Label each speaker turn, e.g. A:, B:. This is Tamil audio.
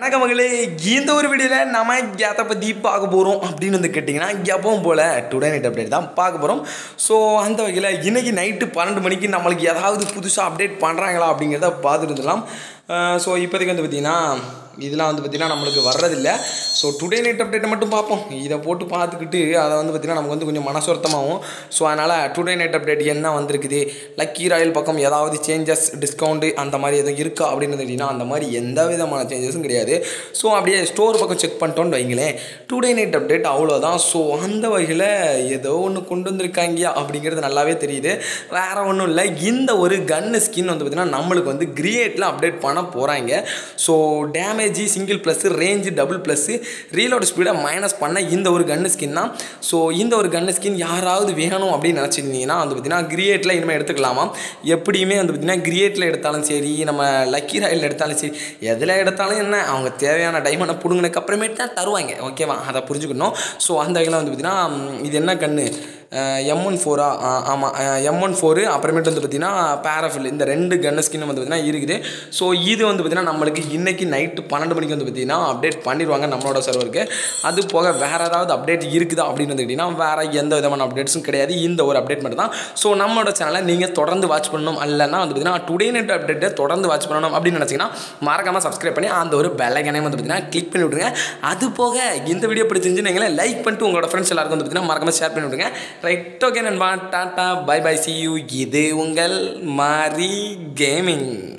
A: வணக்கம் மகளே இந்த ஒரு வீடியோவில் நம்ம எதை பற்றி பார்க்க போகிறோம் அப்படின்னு வந்து கேட்டிங்கன்னா எப்பவும் போல் டுடே நைட் அப்டேட் தான் பார்க்க போகிறோம் ஸோ அந்த வகையில் இன்றைக்கி நைட்டு பன்னெண்டு மணிக்கு நம்மளுக்கு ஏதாவது புதுசாக அப்டேட் பண்ணுறாங்களா அப்படிங்கிறத பார்த்துட்டு இருந்தலாம் ஸோ இப்போதைக்கு வந்து பார்த்திங்கன்னா இதெல்லாம் வந்து பார்த்திங்கன்னா நம்மளுக்கு வர்றதில்ல ஸோ டுடே நைட் அப்டேட்டை மட்டும் பார்ப்போம் இதை போட்டு பார்த்துக்கிட்டு அதை வந்து பார்த்திங்கன்னா நமக்கு வந்து கொஞ்சம் மனசுவர்த்தமாகும் ஸோ அதனால் டுடே நைட் அப்டேட் என்ன வந்திருக்குது லக்கி ராயல் பக்கம் ஏதாவது சேஞ்சஸ் டிஸ்கவுண்ட்டு அந்த மாதிரி எதுவும் இருக்கா அப்படின்னு கேட்டிங்கன்னா அந்த மாதிரி எந்த விதமான சேஞ்சஸும் கிடையாது ஸோ அப்படியே ஸ்டோர் பக்கம் செக் பண்ணிட்டோன்னு வைங்களேன் டுடே நைட் அப்டேட் அவ்வளோதான் ஸோ அந்த வகையில் ஏதோ ஒன்று கொண்டு வந்திருக்காங்க அப்படிங்கிறது நல்லாவே தெரியுது வேறு ஒன்றும் இல்லை இந்த ஒரு கன்னு ஸ்கின் வந்து பார்த்திங்கன்னா நம்மளுக்கு வந்து கிரியேட்டில் அப்டேட் பண்ண போகிறாங்க so damage single plus range double plus reload ஸ்பீடை மைனஸ் பண்ண இந்த ஒரு கன்னு ஸ்கின் தான் ஸோ இந்த ஒரு கன்னு ஸ்கின் யாராவது வேணும் அப்படின்னு நினச்சிருந்தீங்கன்னா வந்து பார்த்திங்கன்னா கிரியேட்டில் இனிமேல் எடுத்துக்கலாமா எப்படியுமே வந்து பார்த்திங்கன்னா கிரியேட்டில் எடுத்தாலும் சரி நம்ம லக்கி ராயில் எடுத்தாலும் சரி எதில் எடுத்தாலும் என்ன அவங்க தேவையான டைமண்டை பிடுங்கினதுக்கு அப்புறமேட்டு தான் தருவாங்க ஓகேவா அதை புரிஞ்சுக்கணும் ஸோ அந்த வகையில் வந்து பார்த்திங்கன்னா இது என்ன கன்று எம் ஒன் ஃபோரா ஆமாம் எம் ஒன் ஃபோரு அப்புறமேட்டு வந்து பார்த்திங்கன்னா பேராஃபில் இந்த ரெண்டு கன்னு ஸ்கின் வந்து பார்த்திங்கன்னா இருக்குது ஸோ இது வந்து பார்த்திங்கன்னா நம்மளுக்கு இன்றைக்கி நைட்டு பன்னெண்டு மணிக்கு வந்து பார்த்திங்கன்னா அப்டேட் பண்ணிடுவாங்க நம்மளோட சர்வருக்கு அது போக வேறு ஏதாவது அப்டேட் இருக்குதா அப்படின்னு வந்து கேட்டிங்கன்னா வேறு எந்த விதமான அப்டேட்ஸும் கிடையாது இந்த ஒரு அப்டேட் மட்டும் தான் ஸோ நம்மளோட சேனலை நீங்கள் தொடர்ந்து வாட்ச் பண்ணணும் இல்லைன்னா வந்து பார்த்திங்கன்னா டுடே நெட் அப்டேட்டை தொடர்ந்து வாட்ச் பண்ணணும் அப்படின்னு நினச்சிங்கன்னா மறக்காமல் சப்ஸ்கிரைப் பண்ணி அந்த ஒரு பெல்லைக்கனையும் வந்து பார்த்திங்கன்னா கிளிக் பண்ணி விட்ருங்க அது போக இந்த வீடியோ பிடிச்சிருந்துச்சு லைக் பண்ணிட்டு உங்களோட ஃப்ரெண்ட்ஸ் எல்லாருக்கும் வந்து பார்த்திங்கன்னா மறக்காமல் ஷேர் பண்ணி விட்ருங்க ரைட் ஓகே நண்பா tata bye bye see you இது உங்கள் மாரி கேமிங்